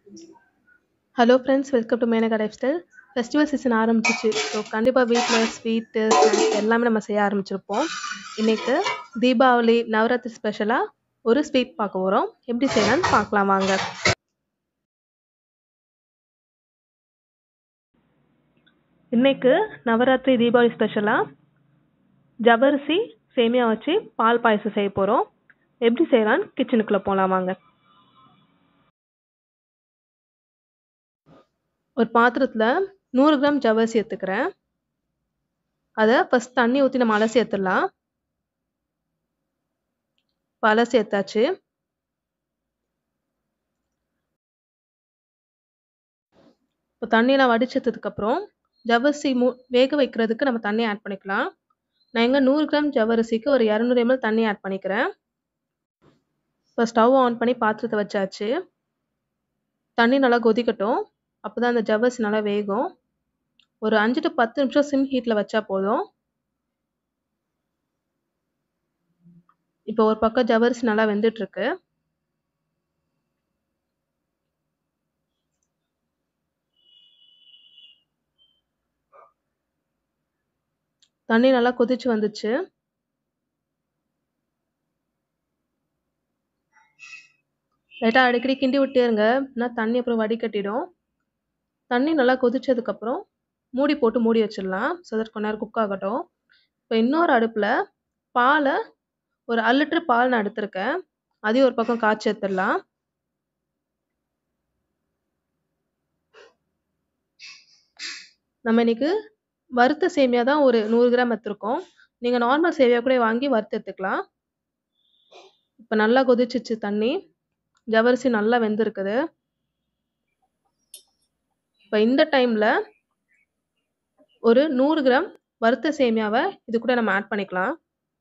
Hello friends welcome to Menaka lifestyle festival season ஆரம்பிச்சிச்சு so கண்டிப்பாக வீட்டில் ஸ்வீட்டு ஸ்நாக்ஸ் எல்லாமே நம்ம செய்ய ஆரம்பிச்சிருப்போம் இன்னைக்கு தீபாவளி நவராத்திரி ஸ்பெஷலாக ஒரு ஸ்வீட் பார்க்க போகிறோம் எப்படி செய்யலாம்னு பார்க்கலாம் வாங்க இன்னைக்கு நவராத்திரி தீபாவளி ஸ்பெஷலாக ஜவரிசி சேமியா வச்சு பால் பாயசம் செய்ய போகிறோம் எப்படி செய்யலான்னு கிச்சனுக்குள்ளே போகலாம் வாங்க ஒரு பாத்திரத்தில் நூறு கிராம் ஜவ்வரிசி எடுத்துக்கிறேன் அதை ஃபஸ்ட் தண்ணி ஊற்றி நம்ம அலசி எடுத்துடலாம் இப்போ அலசி எடுத்தாச்சு இப்போ தண்ணியெலாம் வடிச்சதுக்கப்புறம் ஜவ்வரிசி மூ வேக வைக்கிறதுக்கு நம்ம தண்ணி ஆட் பண்ணிக்கலாம் நான் இங்கே நூறு கிராம் ஜவ்வரிசிக்கு ஒரு இரநூறு எம்எல் தண்ணி ஆட் பண்ணிக்கிறேன் இப்போ ஸ்டவ் ஆன் பண்ணி பாத்திரத்தை வச்சாச்சு தண்ணி நல்லா கொதிக்கட்டும் அப்போ தான் அந்த ஜவ்வரிசி நல்லா வேகும் ஒரு அஞ்சு டு பத்து நிமிஷம் சிம் ஹீட்டில் வச்சா போதும் இப்போ ஒரு பக்கம் ஜவ்வரிசி நல்லா வெந்துட்டுருக்கு தண்ணி நல்லா கொதிச்சு வந்துச்சு லைட்டாக அடிக்கடி கிண்டி விட்டே இருங்க இல்லைனா தண்ணி அப்புறம் வடிகட்டிடும் தண்ணி நல்லா கொதிச்சதுக்கப்புறம் மூடி போட்டு மூடி வச்சிடலாம் ஸோ தட் கொஞ்ச நேரம் குக் ஆகட்டும் இப்போ இன்னொரு அடுப்பில் பாலை ஒரு அரை லிட்டர் பால் நான் எடுத்திருக்கேன் அதையும் ஒரு பக்கம் காய்ச்சி எடுத்துடலாம் நம்ம இன்னைக்கு வறுத்த சேமியா தான் ஒரு நூறு கிராம் எடுத்திருக்கோம் நீங்கள் நார்மல் சேமியா கூட வாங்கி வறுத்து எடுத்துக்கலாம் இப்போ நல்லா கொதிச்சிச்சு தண்ணி ஜவரிசி நல்லா வெந்திருக்குது இப்போ இந்த டைமில் ஒரு நூறு கிராம் வறுத்த சேமியாவை இது கூட நம்ம ஆட் பண்ணிக்கலாம்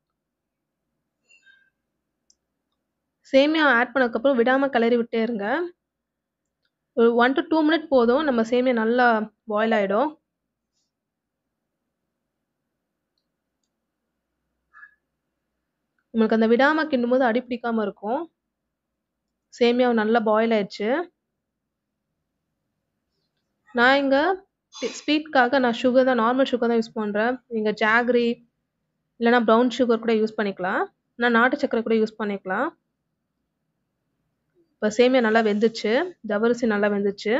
சேமியா ஆட் பண்ணதுக்கப்புறம் விடாமல் கிளறி விட்டே இருங்க ஒரு ஒன் டு டூ மினிட் போதும் நம்ம சேமியா நல்லா பாயில் ஆகிடும் நம்மளுக்கு அந்த விடாமல் கிண்டும் போது அடி பிடிக்காமல் இருக்கும் சேமியாவை நல்லா பாயில் ஆயிடுச்சு நான் இங்கே ஸ்வீட்காக நான் சுகர் தான் நார்மல் சுகர் தான் யூஸ் பண்ணுறேன் நீங்கள் ஜாகரி இல்லைனா ப்ரௌன் சுகர் கூட யூஸ் பண்ணிக்கலாம் நான் நாட்டு சக்கரை கூட யூஸ் பண்ணிக்கலாம் இப்போ சேமியா நல்லா வெந்துச்சு ஜவரிசி நல்லா வெந்துச்சு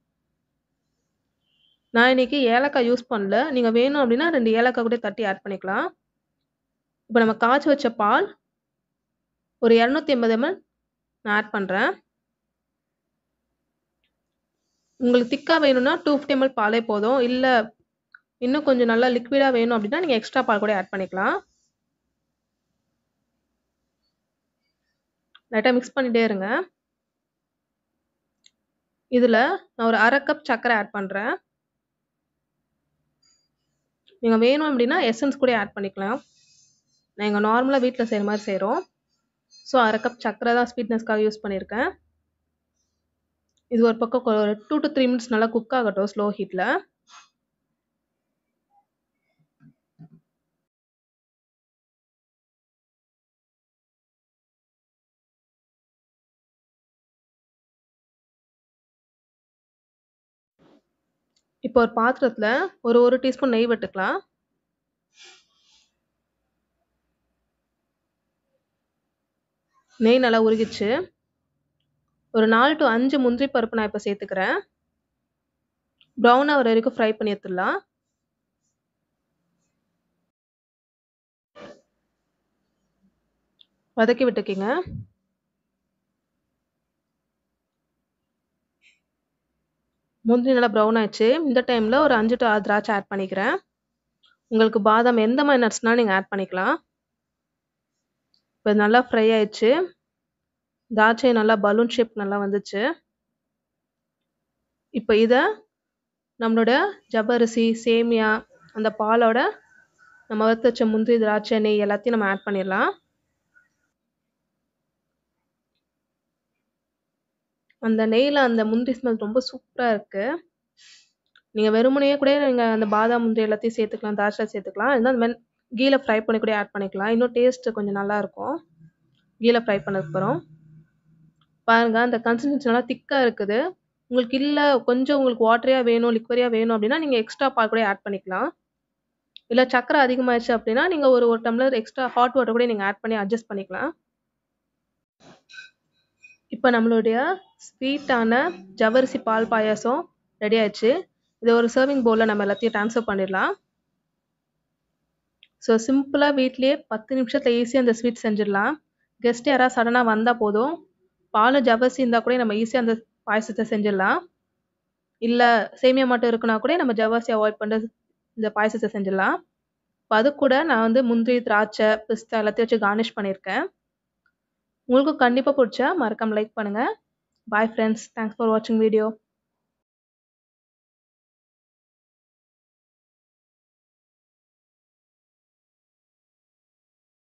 நான் இன்னைக்கு ஏலக்காய் யூஸ் பண்ணல நீங்கள் வேணும் அப்படின்னா ரெண்டு ஏலக்காய் கூட தட்டி ஆட் பண்ணிக்கலாம் இப்போ நம்ம காய்ச்சி வச்ச பால் ஒரு இரநூத்தி எண்பது எம்எல் நான் ஆட் பண்ணுறேன் உங்களுக்கு திக்காக வேணும்னா டூ ஃபிஃப்டி எம்எல் பாலே போதும் இல்லை இன்னும் கொஞ்சம் நல்லா லிக்விடாக வேணும் அப்படின்னா நீங்கள் எக்ஸ்ட்ரா பால் கூட ஆட் பண்ணிக்கலாம் லைட்டாக மிக்ஸ் பண்ணிகிட்டே இருங்க இதில் நான் ஒரு அரை கப் சர்க்கரை ஆட் பண்ணுறேன் நீங்கள் வேணும் அப்படின்னா எசன்ஸ் கூட ஆட் பண்ணிக்கலாம் நாங்கள் நார்மலாக வீட்டில் செய்கிற மாதிரி செய்கிறோம் ஸோ அரை கப் சர்க்கரை தான் ஸ்வீட்னஸ்க்காக யூஸ் பண்ணியிருக்கேன் இது ஒரு பக்கம் ஒரு டூ டு த்ரீ மினிட்ஸ் நல்லா குக் ஆகட்டும் ஸ்லோ ஹீட்டில் இப்போ ஒரு பாத்திரத்தில் ஒரு ஒரு டீஸ்பூன் நெய் விட்டுக்கலாம் நெய் நல்லா உருகிச்சு ஒரு நாலு டு அஞ்சு முந்திரி பருப்பு நான் இப்போ சேர்த்துக்கிறேன் ப்ரௌன் ஆகிற வரைக்கும் ஃப்ரை பண்ணி எடுத்துடலாம் வதக்கி விட்டுக்கிங்க முந்திரி நல்லா ப்ரௌன் ஆயிடுச்சு இந்த டைமில் ஒரு அஞ்சு டு ஆறு திராட்சை ஆட் பண்ணிக்கிறேன் உங்களுக்கு பாதாம் எந்த மாதிரி நட்ஸ்னாலும் நீங்கள் ஆட் பண்ணிக்கலாம் இப்போ நல்லா ஃப்ரை ஆயிடுச்சு திராட்சை நல்லா பலூன் ஷேப் நல்லா வந்துச்சு இப்போ இதை நம்மளோட ஜவ்வரிசி சேமியா அந்த பாலோட நம்ம வறுத்து வச்ச முந்திரி திராட்சை நெய் எல்லாத்தையும் நம்ம ஆட் பண்ணிடலாம் அந்த நெய்யில் அந்த முந்திரி ஸ்மெல் ரொம்ப சூப்பராக இருக்குது நீங்கள் வெறுமனையே கூட நீங்கள் அந்த பாதாம் முந்திரி எல்லாத்தையும் சேர்த்துக்கலாம் திராட்சை சேர்த்துக்கலாம் இருந்தால் அந்த மாதிரி கீழே ஃப்ரை பண்ணி கூட ஆட் பண்ணிக்கலாம் இன்னும் டேஸ்ட்டு கொஞ்சம் நல்லாயிருக்கும் கீழே ஃப்ரை பண்ணதுக்கப்புறம் பாருங்கள் அந்த கன்சிஸ்டன்சி நல்லா திக்காக இருக்குது உங்களுக்கு இல்ல கொஞ்சம் உங்களுக்கு வாட்டரியா வேணும், லிக்வரியா வேணும் அப்படின்னா, நீங்க எக்ஸ்ட்ரா பால் கூட ஆட் பண்ணிக்கலாம். இல்ல சர்க்கரை அதிகமாயிருச்சு அப்படின்னா, நீங்க ஒரு 1 டம்ளர் எக்ஸ்ட்ரா ஹாட் வாட்டர் கூட நீங்க ஆட் பண்ணி அட்ஜஸ்ட் பண்ணிக்கலாம். இப்ப நம்மளுடைய ஸ்வீட்டான ஜவ்வரிசி பால் பாயாசம் ரெடி ஆயிடுச்சு. இத ஒரு சர்விங் பவுல்ல நம்ம எல்லாத்தையும் ட்ரான்ஸ்ஃபர் பண்ணிடலாம். ஸோ சிம்பிளா வீட்லயே 10 நிமிஷத்துல ஈஸியா இந்த ஸ்வீட் செஞ்சிடலாம். கெஸ்ட் யாராவது சடனா வந்தா போதும். பாலும், ஜவ்வரிசி இருந்தா கூட நம்ம ஈஸியா அந்த பாயாசத்த செஞ்சிடலாம். இல்ல சேமியா மட்டும் இருக்குன்னா கூட நம்ம ஜவ்வரிசி அவாய்ட் பண்ணிட்டு இந்த பாயாசத்த செஞ்சிடலாம். இப்ப அது கூட நான் வந்து முந்திரி, திராட்சை, பிஸ்தா எல்லாத்தையும் வச்சு கார்னிஷ் பண்ணியிருக்கேன். உங்களுக்கும் கண்டிப்பா புடிச்சா மறக்காம லைக் பண்ணுங்க. Bye friends. தேங்க்ஸ் ஃபார் வாட்சிங் வீடியோ.